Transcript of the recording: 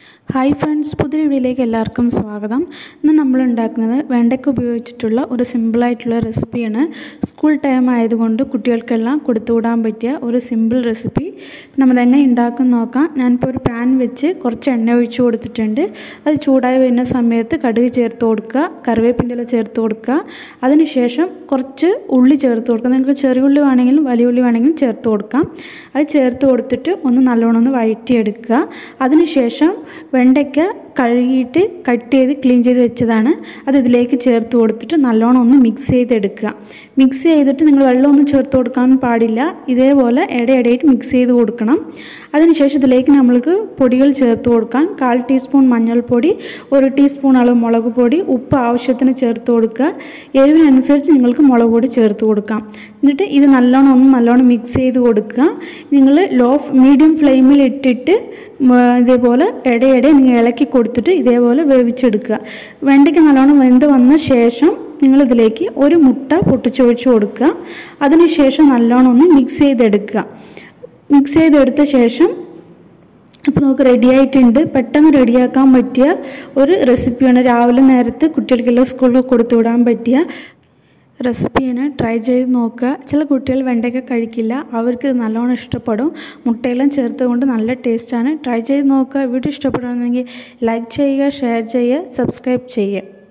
hi friends പുതിയ വീഡിയോയിലേക്ക് എല്ലാവർക്കും സ്വാഗതം ഇന്ന് നമ്മൾ ഉണ്ടാക്കുന്നത് വെണ്ടയ്ക്ക ഉപയോഗിച്ചിട്ടുള്ള ഒരു സിമ്പിളായിട്ടുള്ള റെസിപ്പിയാണ് സ്കൂൾ ടൈം ആയതുകൊണ്ട് കുട്ടികൾക്കെല്ലാം കൊടുത്തുവിടാൻ പറ്റിയ ഒരു സിമ്പിൾ റെസിപ്പി നമ്മളെങ്ങനെ ഉണ്ടാക്കും നോക്കാം ഞാനിപ്പോൾ ഒരു പാൻ വെച്ച് കുറച്ച് എണ്ണ ഒഴിച്ച് കൊടുത്തിട്ടുണ്ട് അത് ചൂടായി വരുന്ന സമയത്ത് കടുക് ചേർത്ത് കൊടുക്കുക കറിവേപ്പിൻ്റെ ഇല ചേർത്ത് കൊടുക്കുക അതിനുശേഷം കുറച്ച് ഉള്ളി ചേർത്ത് കൊടുക്കുക നിങ്ങൾക്ക് ചെറിയ ഉള്ളി വേണമെങ്കിലും വലിയ ഉള്ളി വേണമെങ്കിലും ചേർത്ത് കൊടുക്കാം അത് ചേർത്ത് കൊടുത്തിട്ട് ഒന്ന് നല്ലോണം ഒന്ന് വഴറ്റിയെടുക്കുക അതിനുശേഷം വെണ്ടയ്ക്ക കഴുകിയിട്ട് കട്ട് ചെയ്ത് ക്ലീൻ ചെയ്ത് വെച്ചതാണ് അത് ഇതിലേക്ക് ചേർത്ത് കൊടുത്തിട്ട് നല്ലോണം ഒന്ന് മിക്സ് ചെയ്തെടുക്കുക മിക്സ് ചെയ്തിട്ട് നിങ്ങൾ വെള്ളമൊന്നും ചേർത്ത് കൊടുക്കാൻ പാടില്ല ഇതേപോലെ ഇടയിടയിട്ട് മിക്സ് ചെയ്ത് കൊടുക്കണം അതിനുശേഷം ഇതിലേക്ക് നമ്മൾക്ക് പൊടികൾ ചേർത്ത് കൊടുക്കാം കാൽ ടീസ്പൂൺ മഞ്ഞൾപ്പൊടി ഒരു ടീസ്പൂൺ അളവ് മുളക് പൊടി ഉപ്പ് ആവശ്യത്തിന് ചേർത്ത് കൊടുക്കുക എരിവിനനുസരിച്ച് നിങ്ങൾക്ക് മുളക് പൊടി ചേർത്ത് കൊടുക്കാം എന്നിട്ട് ഇത് നല്ലോണം ഒന്ന് നല്ലോണം മിക്സ് ചെയ്ത് കൊടുക്കുക നിങ്ങൾ ലോ മീഡിയം ഫ്ലെയിമിൽ ഇട്ടിട്ട് ഇതേപോലെ ഇടയിടെ നിങ്ങൾ ഇളക്കി കൊടുത്തിട്ട് ഇതേപോലെ വേവിച്ചെടുക്കുക വെണ്ടയ്ക്ക് നല്ലോണം വെന്ത് വന്ന ശേഷം നിങ്ങളിതിലേക്ക് ഒരു മുട്ട പൊട്ടിച്ചൊഴിച്ച് കൊടുക്കുക അതിനുശേഷം നല്ലോണം ഒന്ന് മിക്സ് ചെയ്തെടുക്കുക മിക്സ് ചെയ്തെടുത്ത ശേഷം അപ്പോൾ നമുക്ക് റെഡി ആയിട്ടുണ്ട് പെട്ടെന്ന് റെഡിയാക്കാൻ പറ്റിയ ഒരു റെസിപ്പിയാണ് രാവിലെ നേരത്ത് കുട്ടികൾക്കെല്ലാം സ്കൂളിൽ കൊടുത്തു വിടാൻ പറ്റിയ റെസിപ്പിയാണ് ട്രൈ ചെയ്ത് നോക്കുക ചില കുട്ടികൾ വെണ്ടയ്ക്ക കഴിക്കില്ല അവർക്ക് ഇത് നല്ലോണം ഇഷ്ടപ്പെടും മുട്ടയെല്ലാം ചേർത്ത് കൊണ്ട് നല്ല ടേസ്റ്റാണ് ട്രൈ ചെയ്ത് നോക്കുക വീഡിയോ ഇഷ്ടപ്പെടുകയാണെങ്കിൽ ലൈക്ക് ചെയ്യുക ഷെയർ ചെയ്യുക സബ്സ്ക്രൈബ് ചെയ്യുക